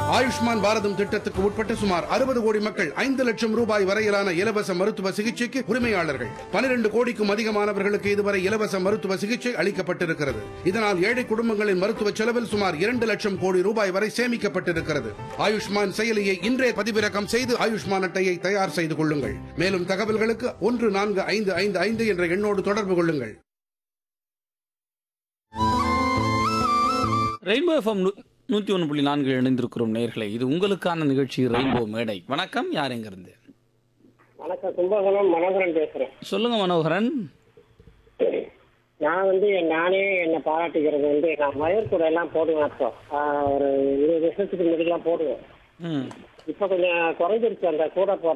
ஆயுஷ்மான் பாரதம் திட்டத்துக்கு உட்பட்ட சுமார் அறுபது கோடி மக்கள் ஐந்து லட்சம் ரூபாய் வரையிலான இலவச மருத்துவ சிகிச்சைக்கு உரிமையாளர்கள் பனிரெண்டு கோடிக்கும் அதிகமானவர்களுக்கு இதுவரை இலவச மருத்துவ சிகிச்சை அளிக்கப்பட்டிருக்கிறது இதனால் ஏழை குடும்பங்களின் மருத்துவ செலவில் சுமார் இரண்டு லட்சம் கோடி ரூபாய் வரை சேமிக்கப்பட்டிருக்கிறது ஆயுஷ்மான் செயலியை இன்றே பதிவிறக்கம் செய்து ஆயுஷ்மான் அட்டையை தயார் செய்து கொள்ளுங்கள் மேலும் தகவல்களுக்கு ஒன்று நான்கு ஐந்து ஐந்து ஐந்து என்ற எண்ணோடு தொடர்பு கொள்ளுங்கள் ரெயின்போ எஃப்எம் நூற்றி ஒன்று புள்ளி நான்கு இணைந்திருக்கிறோம் நேர்களை இது உங்களுக்கான நிகழ்ச்சி ரெயின்போ மேடை வணக்கம் யார் எங்கிருந்து வணக்கம் கும்பகோணம் மனோகரன் பேசுறேன் சொல்லுங்க மனோகரன் நான் வந்து நானே என்னை பாராட்டிக்கிறது வந்து நான் மயர் கூட எல்லாம் போடுவேன் அப்போ ஆஹ் ஒரு இருபது வருஷத்துக்கு முன்னாடிலாம் போடுவேன் ம் இப்போ கொஞ்சம் குறைஞ்சிருச்சு அந்த கூட போடுற